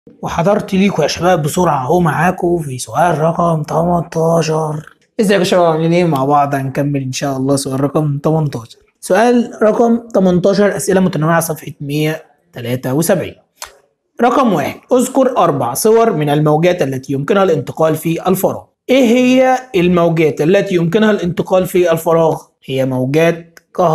وحضرت ليكوا يا شباب بسرعة اهو معاكم في سؤال رقم 18 ازيكم يا شباب عاملين ايه مع بعض هنكمل ان شاء الله سؤال رقم 18 سؤال رقم 18 اسئلة متنوعة صفحة 173 رقم واحد اذكر اربع صور من الموجات التي يمكنها الانتقال في الفراغ ايه هي الموجات التي يمكنها الانتقال في الفراغ هي موجات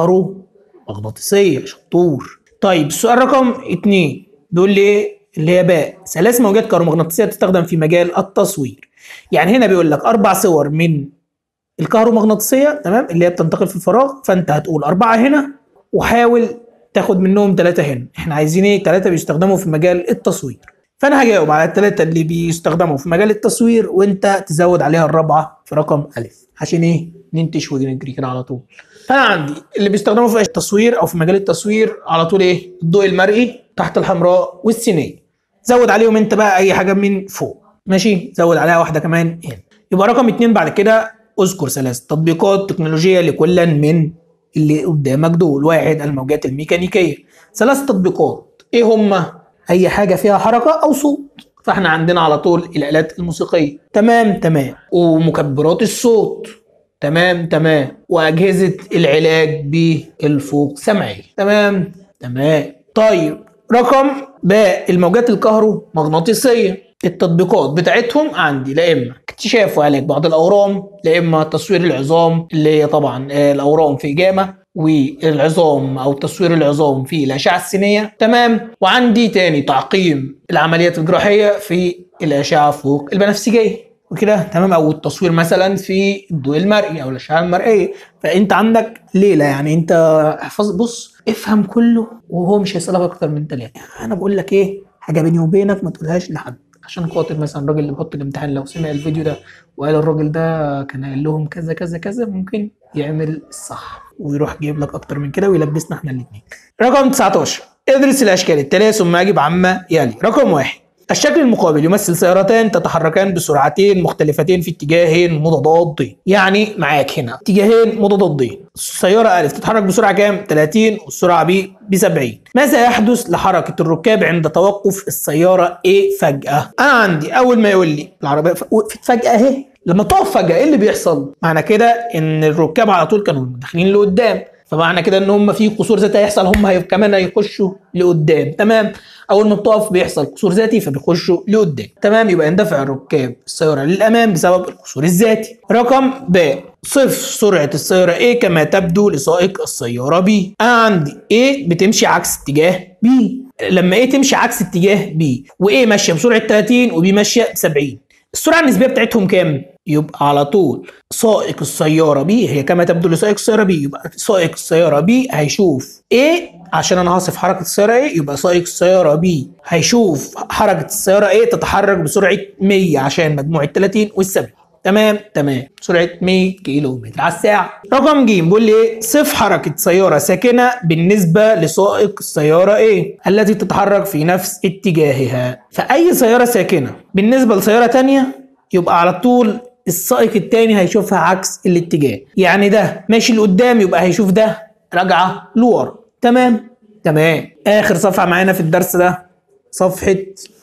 كهرومغناطيسية شطور طيب السؤال رقم اتنين بيقول لي ايه اللي هي باء ثلاث موجات كهرومغناطيسية تستخدم في مجال التصوير يعني هنا بيقول لك اربع صور من الكهرومغناطيسية تمام اللي هي بتنتقل في الفراغ فانت هتقول اربعة هنا وحاول تاخد منهم ثلاثة هنا احنا عايزين ايه ثلاثة بيستخدموا في مجال التصوير فانا هجاوب على الثلاثة اللي بيستخدموا في مجال التصوير وانت تزود عليها الرابعة في رقم ألف عشان ايه ننتش ونجري كده على طول فانا عندي اللي بيستخدموا في التصوير او في مجال التصوير على طول ايه الضوء المرئي تحت الحمراء والسينية زود عليهم انت بقى اي حاجة من فوق ماشي زود عليها واحدة كمان هنا يبقى رقم اتنين بعد كده اذكر ثلاث تطبيقات تكنولوجية لكل من اللي قدامك دول واحد الموجات الميكانيكية ثلاث تطبيقات ايه هما اي حاجة فيها حركة او صوت فاحنا عندنا على طول الالات الموسيقية تمام تمام ومكبرات الصوت تمام تمام واجهزة العلاج بالفوق سمعي تمام تمام طيب رقم باء الموجات الكهرومغناطيسية التطبيقات بتاعتهم عندي لا اما اكتشاف وعلاج بعض الاورام لا اما تصوير العظام اللي هي طبعا آه، الاورام في جامه والعظام او تصوير العظام في الاشعه السينيه تمام وعندي تاني تعقيم العمليات الجراحيه في الاشعه فوق البنفسجيه وكده تمام او التصوير مثلا في الضوء المرئي او الاشعه المرئيه فانت عندك ليله يعني انت احفظ بص افهم كله وهو مش هيسالك اكتر من ثلاثه انا بقول لك ايه حاجه بيني وبينك ما تقولهاش لحد عشان خاطر مثلا الراجل اللي بيحط الامتحان لو سمع الفيديو ده وقال الراجل ده كان قايل لهم كذا كذا كذا ممكن يعمل الصح ويروح جايب لك اكتر من كده ويلبسنا احنا الاثنين رقم 19 ادرس الاشكال التاليه ثم اجب عما يلي رقم واحد الشكل المقابل يمثل سيارتان تتحركان بسرعتين مختلفتين في اتجاهين متضادين يعني معاك هنا اتجاهين متضادين السيارة ألف تتحرك بسرعة كام 30 والسرعة ب ب 70 ماذا يحدث لحركة الركاب عند توقف السيارة A فجأة أنا عندي أول ما يقول لي العربية ف- وقفت فجأة أهي لما تقف فجأة إيه اللي بيحصل معنى كده إن الركاب على طول كانوا داخلين لقدام فمعنى كده ان هم في قصور ذاتي هيحصل هم هي كمان هيخشوا لقدام تمام اول ما بتقف بيحصل قصور ذاتي فبيخشوا لقدام تمام يبقى يندفع الركاب السياره للامام بسبب القصور الذاتي رقم ب صف سرعه السياره A كما تبدو لسائق السياره B انا عندي A بتمشي عكس اتجاه B لما A تمشي عكس اتجاه B وA ماشيه بسرعه 30 وB ماشيه ب 70 السرعه النسبيه بتاعتهم كام يبقى على طول سائق السياره بي هي كما تبدو لسائق السياره بي يبقى سائق السياره بي هيشوف ايه عشان انا هصف حركه السياره ايه يبقى سائق السياره بي هيشوف حركه السياره ايه تتحرك بسرعه 100 عشان مجموع ال 30 وال 70 تمام تمام سرعه 100 كيلو متر على الساعه رقم ج بيقول لي ايه صف حركه سياره ساكنه بالنسبه لسائق السياره ايه التي تتحرك في نفس اتجاهها فاي سياره ساكنه بالنسبه لسياره تانية يبقى على طول السائق التاني هيشوفها عكس الاتجاه يعني ده ماشي لقدام يبقى هيشوف ده راجعه لورا تمام تمام اخر صفحه معانا في الدرس ده صفحه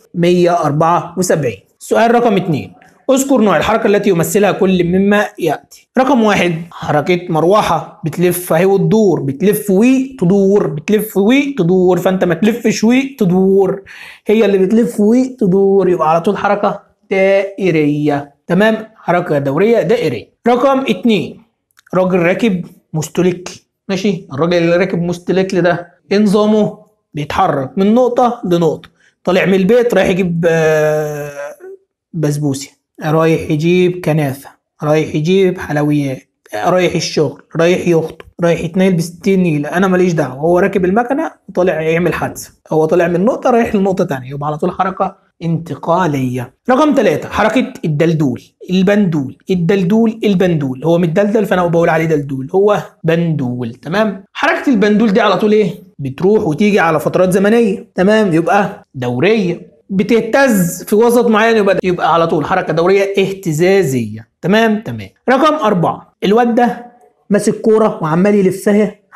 174 سؤال رقم 2 اذكر نوع الحركه التي يمثلها كل مما ياتي رقم واحد حركه مروحه بتلف اهي وتدور بتلف وتدور بتلف وتدور فانت ما تلفش وتدور هي اللي بتلف وتدور يبقى على طول حركه دائريه تمام حركه دوريه دائريه رقم اتنين راجل راكب مستلكل ماشي الراجل اللي راكب مستلكل ده إيه نظامه بيتحرك من نقطه لنقطه طالع من البيت رايح يجيب آه، بسبوسه رايح يجيب كنافه رايح يجيب حلويات رايح الشغل رايح يخطب رايح يتنيل بستين نيلة انا ماليش دعوه هو راكب المكنه وطالع يعمل حادثه هو طالع من نقطه رايح لنقطه تانية يبقى على طول حركه انتقاليه رقم ثلاثة حركه الدلدول البندول الدلدول البندول هو متدلدل فانا بقول عليه دلدول هو بندول تمام حركه البندول دي على طول ايه بتروح وتيجي على فترات زمنيه تمام يبقى دوريه بتهتز في وسط معين يبقى يبقى على طول حركه دوريه اهتزازيه تمام تمام رقم أربعة الواد ده ماسك كوره وعمال يلفها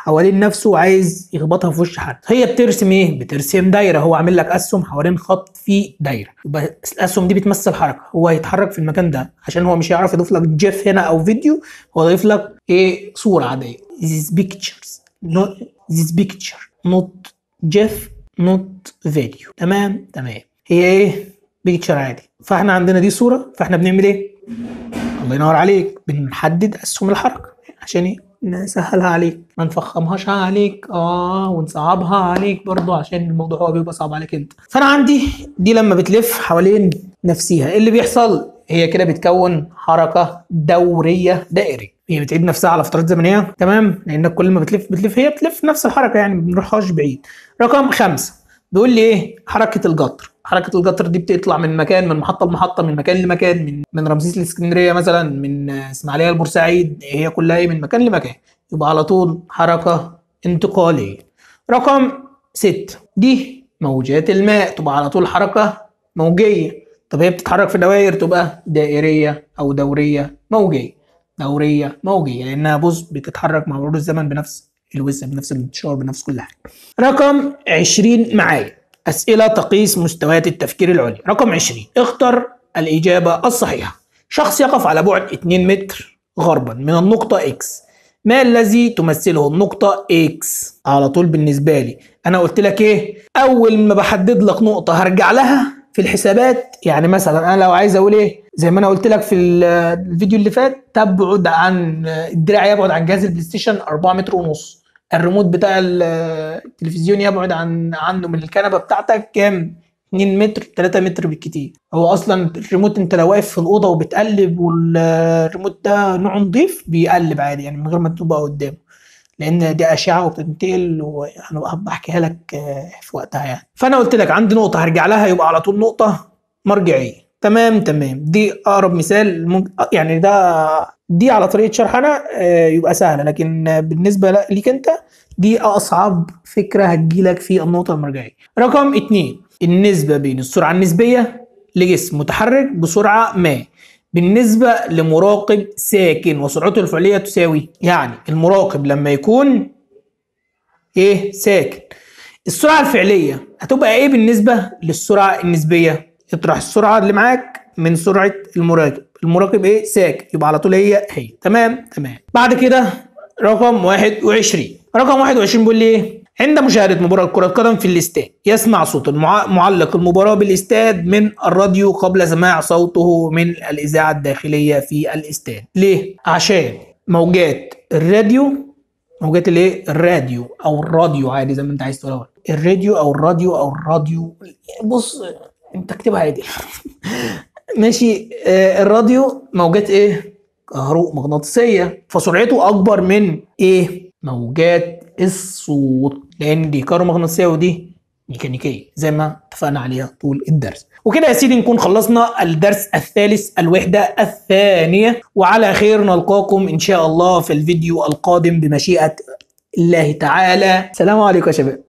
حوالين نفسه وعايز يخبطها في وش حد هي بترسم ايه بترسم دايره هو عامل لك اسهم حوالين خط في دايره يبقى الاسهم دي بتمثل حركه هو هيتحرك في المكان ده عشان هو مش هيعرف يضيف لك جيف هنا او فيديو هو يضيف لك ايه صوره عاديه these pictures not this picture not جيف not فيديو تمام تمام هي ايه بيكتشر عادي فاحنا عندنا دي صوره فاحنا بنعمل ايه الله ينور عليك بنحدد اسهم الحركه عشان ايه نسهلها عليك ما نفخمهاش عليك اه ونصعبها عليك برضو عشان الموضوع هو بيبقى صعب عليك انت فانا عندي دي لما بتلف حوالين نفسيها ايه اللي بيحصل هي كده بتكون حركه دوريه دائريه هي بتعيد نفسها على فترات زمنيه تمام لانك كل ما بتلف بتلف هي بتلف نفس الحركه يعني ما بنروحهاش بعيد رقم خمسة بيقول لي ايه حركه القطر حركه القطر دي بتطلع من مكان من محطه لمحطه من مكان لمكان من من رمسيس لاسكندريه مثلا من اسماعيليه لبورسعيد هي كلها ايه من مكان لمكان يبقى على طول حركه انتقاليه رقم ستة دي موجات الماء تبقى على طول حركه موجيه طب هي بتتحرك في دوائر تبقى دائريه او دوريه موجيه دوريه موجيه لانها بص بتتحرك مع مرور الزمن بنفس الوسع بنفس الانتشار بنفس كل حاجه رقم 20 معايا أسئلة تقيس مستويات التفكير العليا رقم 20 اختر الإجابة الصحيحة شخص يقف على بعد 2 متر غربا من النقطة X ما الذي تمثله النقطة X على طول بالنسبة لي أنا قلت لك إيه أول ما بحدد لك نقطة هرجع لها في الحسابات يعني مثلا أنا لو عايز أقول إيه زي ما أنا قلت لك في الفيديو اللي فات تبعد عن الدراع يبعد عن جهاز البلاي ستيشن 4 متر ونص الريموت بتاع التلفزيون يبعد عن عنه من الكنبه بتاعتك كام 2 متر 3 متر بالكتير هو اصلا الريموت انت لو واقف في الاوضه وبتقلب والريموت ده نوع نضيف بيقلب عادي يعني من غير ما تبقى قدامه لان دي اشعه وبتنتقل وهبقى احكيها لك في وقتها يعني فانا قلت لك عندي نقطه هرجع لها يبقى على طول نقطه مرجعيه تمام تمام دي اقرب مثال ممكن يعني ده دي على طريقه شرح انا يبقى سهله لكن بالنسبه ليك انت دي اصعب فكره هتجيلك في النقطه المرجعيه رقم اتنين النسبه بين السرعه النسبيه لجسم متحرك بسرعه ما بالنسبه لمراقب ساكن وسرعته الفعليه تساوي يعني المراقب لما يكون ايه ساكن السرعه الفعليه هتبقى ايه بالنسبه للسرعه النسبيه اطرح السرعه اللي معاك من سرعه المراقب المراقب ايه ساكن يبقى على طول هي هي تمام تمام بعد كده رقم 21 رقم 21 بيقول لي ايه عند مشاهدة مباراة كرة قدم في الاستاد يسمع صوت المع... معلق المباراة بالاستاد من الراديو قبل سماع صوته من الإذاعة الداخلية في الاستاد ليه؟ عشان موجات الراديو موجات الايه؟ الراديو أو الراديو عادي زي ما أنت عايز تقول الراديو أو الراديو أو الراديو بص أنت اكتبها عادي ماشي آه الراديو موجات ايه كهرو مغناطيسيه فسرعته اكبر من ايه موجات الصوت لان دي كهرومغناطيسيه ودي ميكانيكيه زي ما اتفقنا عليها طول الدرس وكده يا سيدي نكون خلصنا الدرس الثالث الوحده الثانيه وعلى خير نلقاكم ان شاء الله في الفيديو القادم بمشيئه الله تعالى سلام عليكم يا شباب